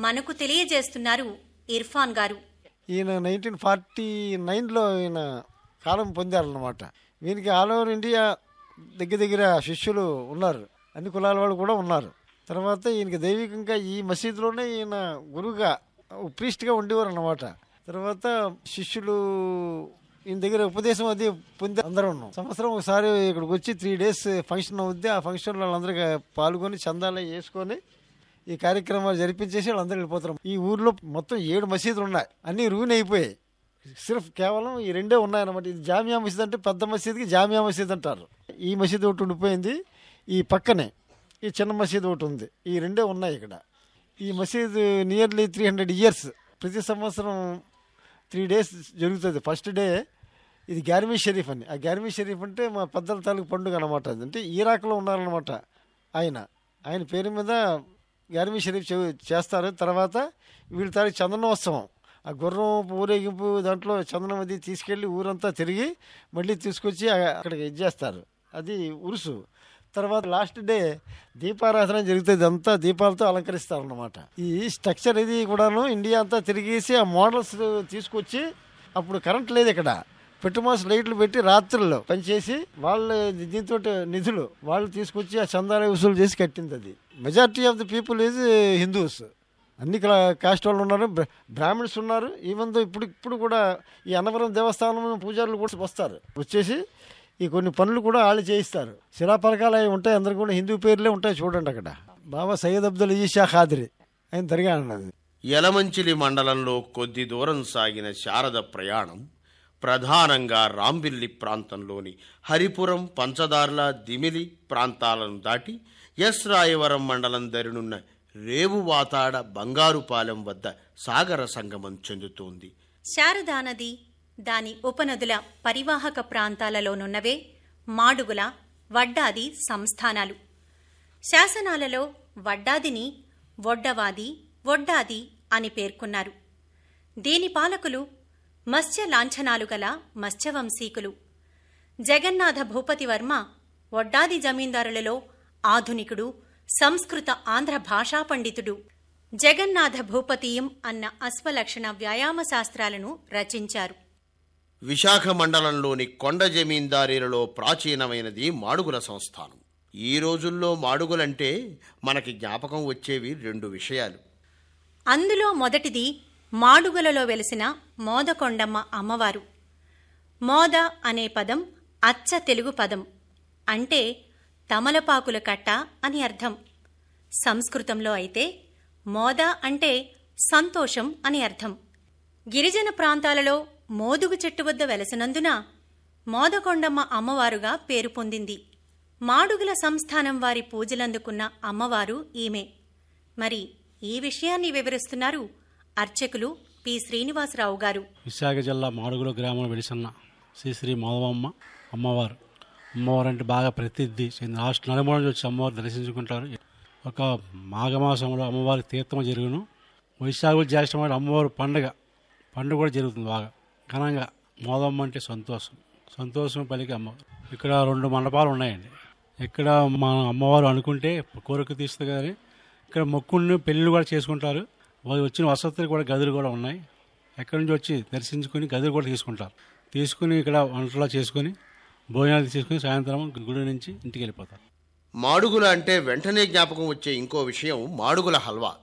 మనకు తెలియజేస్తున్నారు ఇర్ఫాన్ గారు ఈయన నైన్టీన్ ఫార్టీ నైన్లో ఈయన కాలం పొందారన్నమాట వీరికి ఆల్ ఓవర్ ఇండియా దగ్గర దగ్గర శిష్యులు ఉన్నారు అన్ని కులాల వాళ్ళు కూడా ఉన్నారు తర్వాత ఈయనకి దైవికంగా ఈ మసీదులోనే ఈయన గురువుగా ప్రీస్ట్గా ఉండేవారు అన్నమాట తర్వాత శిష్యులు ఈయన దగ్గర ఉపదేశం అది పొంది అందరూ ఉన్నాం సంవత్సరం ఒకసారి ఇక్కడికి వచ్చి త్రీ డేస్ ఫంక్షన్ అవుద్ది ఆ ఫంక్షన్లో వాళ్ళందరికీ పాల్గొని చందాలు వేసుకొని ఈ కార్యక్రమాలు జరిపించేసి వాళ్ళందరూ వెళ్ళిపోతారు ఈ ఊర్లో మొత్తం ఏడు మసీదులు ఉన్నాయి అన్నీ రూన్ అయిపోయాయి సిర్ఫ్ కేవలం ఈ రెండే ఉన్నాయన్నమాట ఇది జామియా మసీద్ అంటే పెద్ద మసీద్కి జామియా మసీద్ అంటారు ఈ మసీద్ ఒకటి ఉండిపోయింది ఈ పక్కనే ఈ చిన్న మసీద్ ఒకటి ఉంది ఈ రెండే ఉన్నాయి ఇక్కడ ఈ మసీద్ నియర్లీ త్రీ హండ్రెడ్ ఇయర్స్ ప్రతి సంవత్సరం త్రీ డేస్ జరుగుతుంది ఫస్ట్ డే ఇది గ్యార్మీ షరీఫ్ అని ఆ గ్యార్మీ షరీఫ్ అంటే మా పెద్దల తాలూకు పండుగ అనమాట అది అంటే ఇరాక్లో ఉన్నారనమాట ఆయన ఆయన పేరు మీద గ్యార్మీ షరీఫ్ చే- చేస్తారు తర్వాత వీళ్ళ తారీఖు చందనోత్సవం ఆ గుర్రం ఊరేగింపు దాంట్లో చందనం అది తీసుకెళ్ళి ఊరంతా తిరిగి మళ్ళీ తీసుకొచ్చి ఆ- అక్కడికి ఇచ్చేస్తారు అది ఉరుసు తర్వాత లాస్ట్ డే దీపారాధన జరుగుతుంది అంతా దీపాలతో అలంకరిస్తారు అన్నమాట ఈ స్ట్రక్చర్ ఇది కూడాను ఇండియా అంతా తిరిగేసి ఆ మోడల్స్ తీసుకొచ్చి అప్పుడు కరెంట్ లేదు ఇక్కడ పెట్టుమాస్ లైట్లు పెట్టి రాత్రుల్లో పనిచేసి వాళ్ళు దీంతో నిధులు వాళ్ళు తీసుకొచ్చి ఆ చందాల వసూలు చేసి కట్టింది అది majority of the people is Hindus అన్ని క్లా- కాస్ట్ వాళ్ళు ఉన్నారు బ్ర- బ్రాహ్మిన్స్ ఉన్నారు ఈవెన్ దో ఇప్పుడు ఇప్పుడు కూడా ఈ అన్నవరం దేవస్థానం పూజారులు కూడా వస్తారు వచ్చేసి ఈ కొన్ని పనులు కూడా వాళ్ళు చేయిస్తారు శిలాపలకాలు అవి ఉంటాయి అందరు కూడా హిందూ పేర్లే ఉంటాయి చూడండి అక్కడ బాబా సయ్యద్ అబ్దుల్ ఈషా ఖాద్రి ఆయన దర్గా అన్నది యలమంచిలి మండలంలో కొద్ది దూరం సాగిన శారద ప్రయాణం ప్రధానంగా రాంబిల్లి ప్రాంతంలోని హరిపురం పంచదార్ల దిమిలి ప్రాంతాలను దాటి ఎస్ రాయవరం మండలం దరినున్న రేవువాతాడ బంగారుపాలెం వద్ద సాగర సంగమం చెందుతోంది శారదా నది దాని ఉపనదుల పరివాహక ప్రాంతాలలోనున్నవే మాడుగుల వడ్డాది సంస్థానాలు శాసనాలలో వడ్డాదిని వడ్డవాది వడ్డాది అని పేర్కొన్నారు దీని పాలకులు మత్స్య లాంఛనాలు గల మత్స్యవంశీకులు జగన్నాథ భూపతి వర్మ వడ్డాది జమీందారులలో ఆధునికుడు సంస్కృత ఆంధ్ర భాషా పండితుడు జగన్నాథ భూపతియం అన్న అశ్వలక్షణ వ్యాయామ శాస్త్రాలను రచించారు విశాఖ మండలంలోని కొండ జమీందారీలలో ప్రాచీనమైనది మాడుగుల సంస్థానం ఈ రోజుల్లో మాడుగులంటే మనకి జ్ఞాపకం వచ్చేవి రెండు విషయాలు అందులో మొదటిది మాడుగులలో వెలిసిన మోదకొండమ్మ అమ్మవారు మోద అనే పదం అచ్చ తెలుగు పదం అంటే తమలపాకుల కట్ట అని అర్థం సంస్కృతంలో అయితే మోద అంటే సంతోషం అని అర్థం గిరిజన ప్రాంతాలలో మోదుగు చెట్టు వద్ద వెలసినందున మోదకొండమ్మ అమ్మవారుగా పేరు పొందింది మాడుగుల సంస్థానం వారి పూజలందుకున్న అమ్మవారు ఈమె మరి ఈ విషయాన్ని వివరిస్తున్నారు అర్చకులు పి శ్రీనివాసరావు గారు విశాఖ జిల్లా మాడుగుల గ్రామంలో వెలిసన్న శ్రీ శ్రీ మాధవమ్మ అమ్మవారు అమ్మవారు అంటే బాగా ప్రసిద్ధి చెంది రాష్ట్ర నలుమూల నుంచి వచ్చి అమ్మవారు దర్శించుకుంటారు ఒక మాఘమాసంలో అమ్మవారి తీర్థం జరుగును వైశాఖ జ్యేష్ఠమైన అమ్మవారి పండగ పండుగ కూడా జరుగుతుంది బాగా ఘనంగా మోదమ్మ అంటే సంతోషం సంతోషం పలికి అమ్మవారు ఇక్కడ రెండు మండపాలు ఉన్నాయండి ఇక్కడ మా అమ్మవారు అనుకుంటే కోరిక తీస్తుంది కానీ ఇక్కడ మొక్కుల్ని పెళ్ళిళ్ళు కూడా చేసుకుంటారు వాళ్ళు వచ్చిన వసతులు కూడా గదులు కూడా ఉన్నాయి ఎక్కడి నుంచి వచ్చి దర్శించుకుని గదులు కూడా తీసుకుంటారు తీసుకుని ఇక్కడ వంటలో చేసుకుని భోజనాలు తీసుకుని సాయంత్రం గుడి నుంచి ఇంటికి వెళ్ళిపోతారు మాడుగుల అంటే వెంటనే జ్ఞాపకం వచ్చే ఇంకో విషయం మాడుగుల హల్వా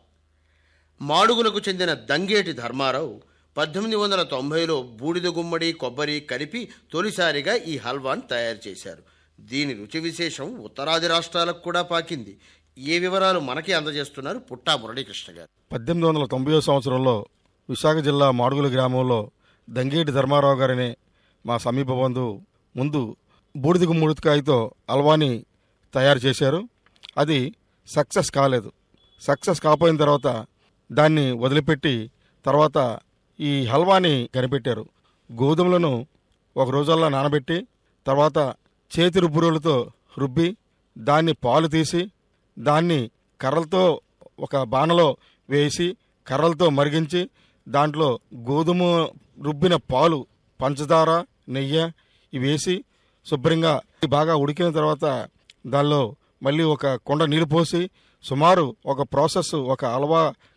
మాడుగులకు చెందిన దంగేటి ధర్మారావు పద్దెనిమిది వందల తొంభైలో బూడిద గుమ్మడి కొబ్బరి కలిపి తొలిసారిగా ఈ హల్వాను తయారు చేశారు దీని రుచి విశేషం ఉత్తరాది రాష్ట్రాలకు కూడా పాకింది ఏ వివరాలు మనకి అందజేస్తున్నారు పుట్టా మురళీకృష్ణ గారు పద్దెనిమిది వందల తొంభై సంవత్సరంలో విశాఖ జిల్లా మాడుగుల గ్రామంలో దంగేటి ధర్మారావు గారనే మా సమీప బంధువు ముందు బూడిద గుమ్మడికాయతో అల్వాని తయారు చేశారు అది సక్సెస్ కాలేదు సక్సెస్ కాపోయిన తర్వాత దాన్ని వదిలిపెట్టి తర్వాత ఈ హల్వాని కనిపెట్టారు గోధుమలను ఒక రోజల్లా నానబెట్టి తర్వాత చేతి రుబ్బురోలతో రుబ్బి దాన్ని పాలు తీసి దాన్ని కర్రలతో ఒక బాణలో వేసి కర్రలతో మరిగించి దాంట్లో గోధుమ రుబ్బిన పాలు పంచదార నెయ్యి ఇవి వేసి శుభ్రంగా బాగా ఉడికిన తర్వాత దానిలో మళ్ళీ ఒక కొండ నీళ్ళు పోసి సుమారు ఒక ప్రాసెస్ ఒక హల్వా